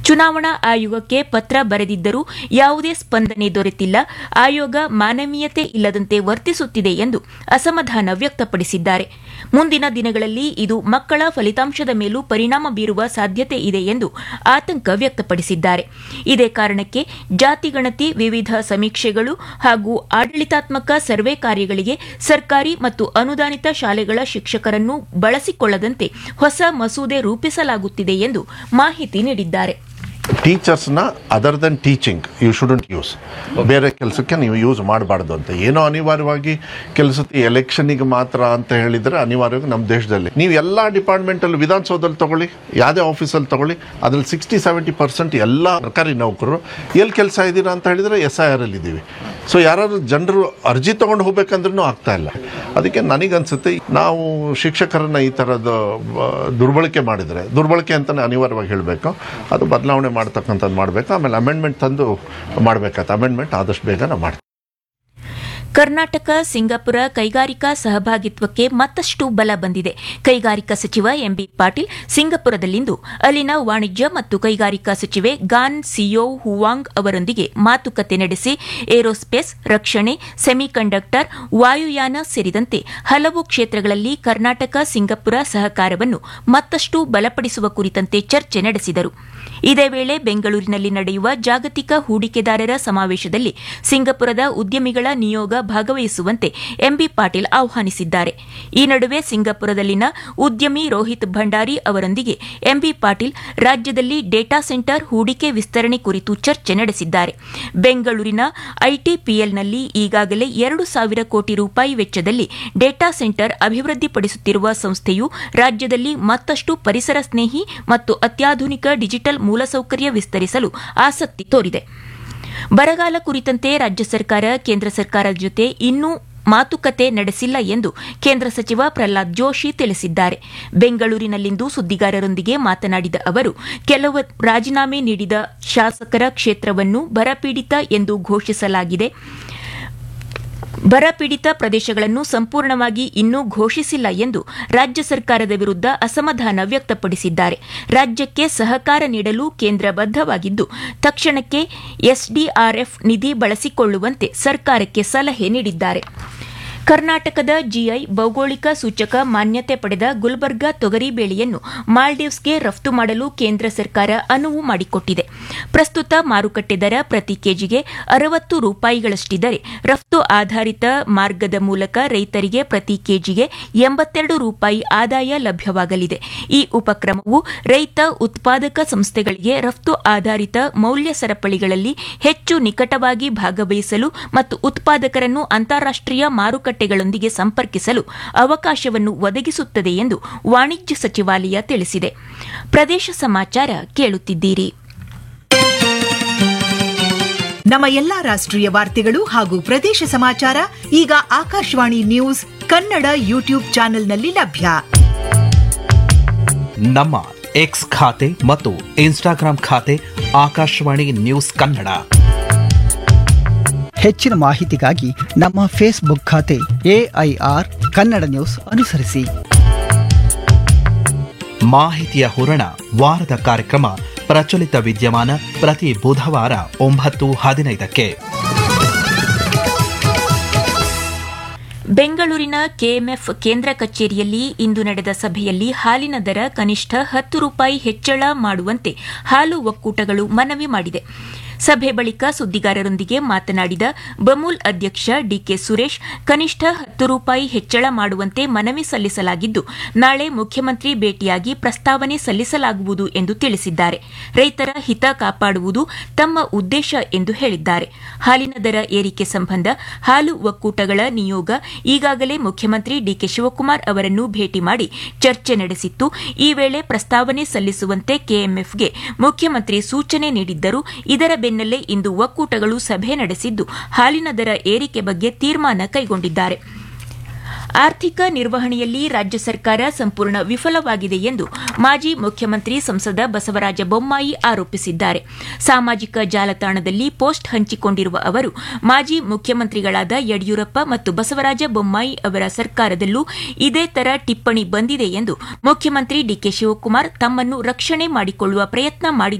ಚುನಾವಣಾ ಆಯೋಗಕ್ಕೆ ಪತ್ರ ಬರೆದಿದ್ದರೂ ಯಾವುದೇ ಸ್ಪಂದನೆ ದೊರೆತಿಲ್ಲ ಆಯೋಗ ಮಾನವೀಯತೆ ಇಲ್ಲದಂತೆ ವರ್ತಿಸುತ್ತಿದೆ ಎಂದು ಅಸಮಾಧಾನ ವ್ಯಕ್ತಪಡಿಸಿದ್ದಾರೆ ಮುಂದಿನ ದಿನಗಳಲ್ಲಿ ಇದು ಮಕ್ಕಳ ಫಲಿತಾಂಶದ ಮೇಲೂ ಪರಿಣಾಮ ಬೀರುವ ಸಾಧ್ಯತೆ ಇದೆ ಎಂದು ಆತಂಕ ವ್ಯಕ್ತಪಡಿಸಿದ್ದಾರೆ ಇದೇ ಕಾರಣಕ್ಕೆ ಜಾತಿಗಣತಿ ವಿವಿಧ ಸಮೀಕ್ಷೆಗಳು ಹಾಗೂ ಆಡಳಿತಾತ್ಮಕ ಸರ್ವೆ ಕಾರ್ಯಗಳಿಗೆ ಸರ್ಕಾರಿ ಮತ್ತು ಅನುದಾನಿತ ಶಾಲೆಗಳ ಶಿಕ್ಷಕರನ್ನು ಬಳಸಿಕೊಳ್ಳದಂತೆ ಹೊಸ ಮಸೂದೆ ರೂಪಿಸಲಾಗುತ್ತಿದೆ ಎಂದು ಮಾಹಿತಿ ನೀಡಿದ್ದಾರೆ ಟೀಚರ್ಸ್ನ other than teaching you student use ಬೇರೆ ಕೆಲಸಕ್ಕೆ ನೀವು ಯೂಸ್ ಮಾಡಬಾರ್ದು ಅಂತ ಏನೋ ಅನಿವಾರ್ಯವಾಗಿ ಕೆಲಸಕ್ಕೆ ಎಲೆಕ್ಷನ್ನಿಗೆ ಮಾತ್ರ ಅಂತ ಹೇಳಿದರೆ ಅನಿವಾರ್ಯವಾಗಿ ನಮ್ಮ ದೇಶದಲ್ಲಿ ನೀವು ಎಲ್ಲ ಡಿಪಾರ್ಟ್ಮೆಂಟಲ್ಲಿ ವಿಧಾನಸೌಧದಲ್ಲಿ ತಗೊಳ್ಳಿ ಯಾವುದೇ ಆಫೀಸಲ್ಲಿ ತಗೊಳ್ಳಿ ಅದ್ರಲ್ಲಿ ಸಿಕ್ಸ್ಟಿ ಸೆವೆಂಟಿ ಪರ್ಸೆಂಟ್ ಎಲ್ಲ ಸರ್ಕಾರಿ ನೌಕರರು ಎಲ್ಲಿ ಕೆಲಸ ಇದ್ದೀರಾ ಅಂತ ಹೇಳಿದರೆ ಎಸ್ ಐ ಆರ್ ಅಲ್ಲಿ ಇದ್ದೀವಿ ಸೊ ಯಾರಾದ್ರು ಜನರು ಅರ್ಜಿ ತೊಗೊಂಡು ಹೋಗ್ಬೇಕಂದ್ರೂ ಆಗ್ತಾ ಇಲ್ಲ ಅದಕ್ಕೆ ನನಗನ್ಸುತ್ತೆ ನಾವು ಶಿಕ್ಷಕರನ್ನ ಈ ಥರದ ಆ, ದುರ್ಬಳಕೆ ಮಾಡಿದರೆ ದುರ್ಬಳಕೆ ಅಂತಲೇ ಅನಿವಾರ್ಯವಾಗಿ ಹೇಳಬೇಕು ಅದು ಬದಲಾವಣೆ ಮಾಡ್ತಕ್ಕಂಥದ್ದು ಮಾಡಬೇಕು ಆಮೇಲೆ ಅಮೆಂಡ್ಮೆಂಟ್ ತಂದು ಮಾಡಬೇಕಾಯ್ತು ಅಮೆಂಡ್ಮೆಂಟ್ ಆದಷ್ಟು ಬೇಗ ನಾವು ಮಾಡ್ತೀವಿ ಕರ್ನಾಟಕ ಸಿಂಗಾಪುರ ಕೈಗಾರಿಕಾ ಸಹಭಾಗಿತ್ವಕ್ಕೆ ಮತ್ತಷ್ಟು ಬಲ ಬಂದಿದೆ ಕೈಗಾರಿಕಾ ಸಚಿವ ಎಂಬಿ ಪಾಟೀಲ್ ಸಿಂಗಾಪುರದಲ್ಲಿಂದು ಅಲ್ಲಿನ ವಾಣಿಜ್ಯ ಮತ್ತು ಕೈಗಾರಿಕಾ ಸಚಿವೆ ಗಾನ್ ಸಿಯೋ ಹುವಾಂಗ್ ಅವರೊಂದಿಗೆ ಮಾತುಕತೆ ನಡೆಸಿ ಏರೋಸ್ಪೇಸ್ ರಕ್ಷಣೆ ಸೆಮಿಕಂಡಕ್ಟರ್ ವಾಯುಯಾನ ಸೇರಿದಂತೆ ಹಲವು ಕ್ಷೇತ್ರಗಳಲ್ಲಿ ಕರ್ನಾಟಕ ಸಿಂಗಾಪುರ ಸಹಕಾರವನ್ನು ಮತ್ತಷ್ಟು ಬಲಪಡಿಸುವ ಕುರಿತಂತೆ ಚರ್ಚೆ ನಡೆಸಿದರು ಇದೇ ವೇಳೆ ಬೆಂಗಳೂರಿನಲ್ಲಿ ನಡೆಯುವ ಜಾಗತಿಕ ಹೂಡಿಕೆದಾರರ ಸಮಾವೇಶದಲ್ಲಿ ಸಿಂಗಾಪುರದ ಉದ್ಯಮಿಗಳ ನಿಯೋಗ ಭಾಗವಹಿಸುವಂತೆ ಎಂಬಿ ಪಾಟೀಲ್ ಆಹ್ವಾನಿಸಿದ್ದಾರೆ ಈ ನಡುವೆ ಸಿಂಗಾಪುರದಲ್ಲಿನ ಉದ್ಯಮಿ ರೋಹಿತ್ ಭಂಡಾರಿ ಅವರೊಂದಿಗೆ ಎಂಬಿ ಪಾಟೀಲ್ ರಾಜ್ಯದಲ್ಲಿ ಡೇಟಾ ಸೆಂಟರ್ ಹೂಡಿಕೆ ವಿಸ್ತರಣೆ ಕುರಿತು ಚರ್ಚೆ ನಡೆಸಿದ್ದಾರೆ ಬೆಂಗಳೂರಿನ ಐಟಿಪಿಎಲ್ನಲ್ಲಿ ಈಗಾಗಲೇ ಎರಡು ಸಾವಿರ ಕೋಟಿ ರೂಪಾಯಿ ವೆಚ್ಚದಲ್ಲಿ ಡೇಟಾ ಸೆಂಟರ್ ಅಭಿವೃದ್ಧಿಪಡಿಸುತ್ತಿರುವ ಸಂಸ್ಥೆಯು ರಾಜ್ಯದಲ್ಲಿ ಮತ್ತಷ್ಟು ಪರಿಸರ ಸ್ನೇಹಿ ಮತ್ತು ಅತ್ಯಾಧುನಿಕ ಡಿಜಿಟಲ್ ಮೂಲಸೌಕರ್ಯ ವಿಸ್ತರಿಸಲು ಆಸಕ್ತಿ ತೋರಿದೆ ಬರಗಾಲ ಕುರಿತಂತೆ ರಾಜ್ಯ ಸರ್ಕಾರ ಕೇಂದ್ರ ಸರ್ಕಾರದ ಜೊತೆ ಇನ್ನೂ ಮಾತುಕತೆ ನಡೆಸಿಲ್ಲ ಎಂದು ಕೇಂದ್ರ ಸಚಿವ ಪ್ರಹ್ಲಾದ್ ಜೋಶಿ ತಿಳಿಸಿದ್ದಾರೆ ಬೆಂಗಳೂರಿನಲ್ಲಿಂದು ಸುದ್ದಿಗಾರರೊಂದಿಗೆ ಮಾತನಾಡಿದ ಅವರು ಕೆಲವು ರಾಜೀನಾಮೆ ನೀಡಿದ ಶಾಸಕರ ಕ್ಷೇತ್ರವನ್ನು ಬರಪೀಡಿತ ಎಂದು ಘೋಷಿಸಲಾಗಿದೆ ಬರಪೀಡಿತ ಪ್ರದೇಶಗಳನ್ನು ಸಂಪೂರ್ಣವಾಗಿ ಇನ್ನೂ ಘೋಷಿಸಿಲ್ಲ ಎಂದು ರಾಜ್ಯ ಸರ್ಕಾರದ ವಿರುದ್ಧ ಅಸಮಾಧಾನ ವ್ಯಕ್ತಪಡಿಸಿದ್ದಾರೆ ರಾಜ್ಯಕ್ಕೆ ಸಹಕಾರ ನೀಡಲು ಕೇಂದ್ರ ಬದ್ಧವಾಗಿದ್ದು ತಕ್ಷಣಕ್ಕೆ ಎಸ್ಡಿಆರ್ಎಫ್ ನಿಧಿ ಬಳಸಿಕೊಳ್ಳುವಂತೆ ಸರ್ಕಾರಕ್ಕೆ ಸಲಹೆ ನೀಡಿದ್ದಾರೆ ಕರ್ನಾಟಕದ ಜಿಐ ಭೌಗೋಳಿಕ ಸೂಚಕ ಮಾನ್ಯತೆ ಪಡೆದ ಗುಲ್ಬರ್ಗಾ ತೊಗರಿ ಬೇಳೆಯನ್ನು ಮಾಲ್ಡೀವ್ಸ್ಗೆ ರಫ್ತು ಮಾಡಲು ಕೇಂದ್ರ ಸರ್ಕಾರ ಅನುವು ಮಾಡಿಕೊಟ್ಟಿದೆ ಪ್ರಸ್ತುತ ಮಾರುಕಟ್ಟೆ ದರ ಪ್ರತಿ ಕೆಜಿಗೆ ಅರವತ್ತು ರೂಪಾಯಿಗಳಷ್ಟಿದ್ದರೆ ರಫ್ತು ಆಧಾರಿತ ಮಾರ್ಗದ ಮೂಲಕ ರೈತರಿಗೆ ಪ್ರತಿ ಕೆಜಿಗೆ ಎಂಬತ್ತೆರಡು ರೂಪಾಯಿ ಆದಾಯ ಲಭ್ಯವಾಗಲಿದೆ ಈ ಉಪಕ್ರಮವು ರೈತ ಉತ್ಪಾದಕ ಸಂಸ್ಥೆಗಳಿಗೆ ರಫ್ತು ಆಧಾರಿತ ಮೌಲ್ಯ ಸರಪಳಿಗಳಲ್ಲಿ ಹೆಚ್ಚು ನಿಕಟವಾಗಿ ಭಾಗವಹಿಸಲು ಮತ್ತು ಉತ್ಪಾದಕರನ್ನು ಅಂತಾರಾಷ್ಟೀಯ ಮಾರುಕಟ್ಟೆಗಳೊಂದಿಗೆ ಸಂಪರ್ಕಿಸಲು ಅವಕಾಶವನ್ನು ಒದಗಿಸುತ್ತದೆ ಎಂದು ವಾಣಿಜ್ಯ ಸಚಿವಾಲಯ ತಿಳಿಸಿದೆ ಪ್ರದೇಶ ಸಮಾಚಾರ ಕೇಳುತ್ತಿದ್ದೀರಿ ನಮ್ಮ ಎಲ್ಲಾ ರಾಷ್ಟ್ರೀಯ ವಾರ್ತೆಗಳು ಹಾಗೂ ಪ್ರದೇಶ ಸಮಾಚಾರ ಈಗ ಆಕಾಶವಾಣಿ ನ್ಯೂಸ್ ಕನ್ನಡ ಯೂಟ್ಯೂಬ್ ಚಾನೆಲ್ನಲ್ಲಿ ಲಭ್ಯ ನಮ್ಮ ಎಕ್ಸ್ ಖಾತೆ ಮತ್ತು ಇನ್ಸ್ಟಾಗ್ರಾಂ ಖಾತೆ ಆಕಾಶವಾಣಿ ನ್ಯೂಸ್ ಕನ್ನಡ ಹೆಚ್ಚಿನ ಮಾಹಿತಿಗಾಗಿ ನಮ್ಮ ಫೇಸ್ಬುಕ್ ಖಾತೆ ಎಐಆರ್ ಕನ್ನಡ ನ್ಯೂಸ್ ಅನುಸರಿಸಿ ಮಾಹಿತಿಯ ಹೂರಣ ವಾರದ ಕಾರ್ಯಕ್ರಮ ಪ್ರಚಲಿತ ವಿದ್ಯಮಾನ ಪ್ರತಿ ಬುಧವಾರ ಒಂಬತ್ತು ಹದಿನೈದಕ್ಕೆ ಬೆಂಗಳೂರಿನ ಕೆಎಂಎಫ್ ಕೇಂದ್ರ ಕಚೇರಿಯಲ್ಲಿ ಇಂದು ನಡೆದ ಸಭೆಯಲ್ಲಿ ಹಾಲಿನ ದರ ಕನಿಷ್ಠ ಹತ್ತು ರೂಪಾಯಿ ಹೆಚ್ಚಳ ಮಾಡುವಂತೆ ಹಾಲು ಒಕ್ಕೂಟಗಳು ಮನವಿ ಮಾಡಿದೆ ಸಭೆ ಬಳಿಕ ಸುದ್ದಿಗಾರರೊಂದಿಗೆ ಮಾತನಾಡಿದ ಬಮೂಲ್ ಅಧ್ಯಕ್ಷ ಡಿಕೆ ಸುರೇಶ್ ಕನಿಷ್ಠ ಹತ್ತು ರೂಪಾಯಿ ಹೆಚ್ಚಳ ಮಾಡುವಂತೆ ಮನವಿ ಸಲ್ಲಿಸಲಾಗಿದ್ದು ನಾಳೆ ಮುಖ್ಯಮಂತ್ರಿ ಭೇಟಿಯಾಗಿ ಪ್ರಸ್ತಾವನೆ ಸಲ್ಲಿಸಲಾಗುವುದು ಎಂದು ತಿಳಿಸಿದ್ದಾರೆ ರೈತರ ಹಿತ ಕಾಪಾಡುವುದು ತಮ್ಮ ಉದ್ದೇಶ ಎಂದು ಹೇಳಿದ್ದಾರೆ ಹಾಲಿನ ದರ ಏರಿಕೆ ಸಂಬಂಧ ಹಾಲು ಒಕ್ಕೂಟಗಳ ನಿಯೋಗ ಈಗಾಗಲೇ ಮುಖ್ಯಮಂತ್ರಿ ಡಿಕೆ ಶಿವಕುಮಾರ್ ಅವರನ್ನು ಭೇಟಿ ಮಾಡಿ ಚರ್ಚೆ ನಡೆಸಿತ್ತು ಈ ವೇಳೆ ಪ್ರಸ್ತಾವನೆ ಸಲ್ಲಿಸುವಂತೆ ಕೆಎಂಎಫ್ಗೆ ಮುಖ್ಯಮಂತ್ರಿ ಸೂಚನೆ ನೀಡಿದ್ದರು ಇದರ ಬೆನ್ನಲ್ಲೇ ಇಂದು ಒಕ್ಕೂಟಗಳು ಸಭೆ ನಡೆಸಿದ್ದು ಹಾಲಿನ ದರ ಏರಿಕೆ ಬಗ್ಗೆ ತೀರ್ಮಾನ ಕೈಗೊಂಡಿದ್ದಾರೆ ಆರ್ಥಿಕ ನಿರ್ವಹಣೆಯಲ್ಲಿ ರಾಜ್ಯ ಸರ್ಕಾರ ಸಂಪೂರ್ಣ ವಿಫಲವಾಗಿದೆ ಎಂದು ಮಾಜಿ ಮುಖ್ಯಮಂತ್ರಿ ಸಂಸದ ಬಸವರಾಜ ಬೊಮ್ಮಾಯಿ ಆರೋಪಿಸಿದ್ದಾರೆ ಸಾಮಾಜಿಕ ಜಾಲತಾಣದಲ್ಲಿ ಪೋಸ್ಟ್ ಹಂಚಿಕೊಂಡಿರುವ ಅವರು ಮಾಜಿ ಮುಖ್ಯಮಂತ್ರಿಗಳಾದ ಯಡಿಯೂರಪ್ಪ ಮತ್ತು ಬಸವರಾಜ ಬೊಮ್ಮಾಯಿ ಅವರ ಸರ್ಕಾರದಲ್ಲೂ ಇದೇ ತರ ಟಿಪ್ಪಣಿ ಬಂದಿದೆ ಎಂದು ಮುಖ್ಯಮಂತ್ರಿ ಡಿಕೆ ಶಿವಕುಮಾರ್ ತಮ್ಮನ್ನು ರಕ್ಷಣೆ ಮಾಡಿಕೊಳ್ಳುವ ಪ್ರಯತ್ನ ಮಾಡಿದ್ದಾರೆ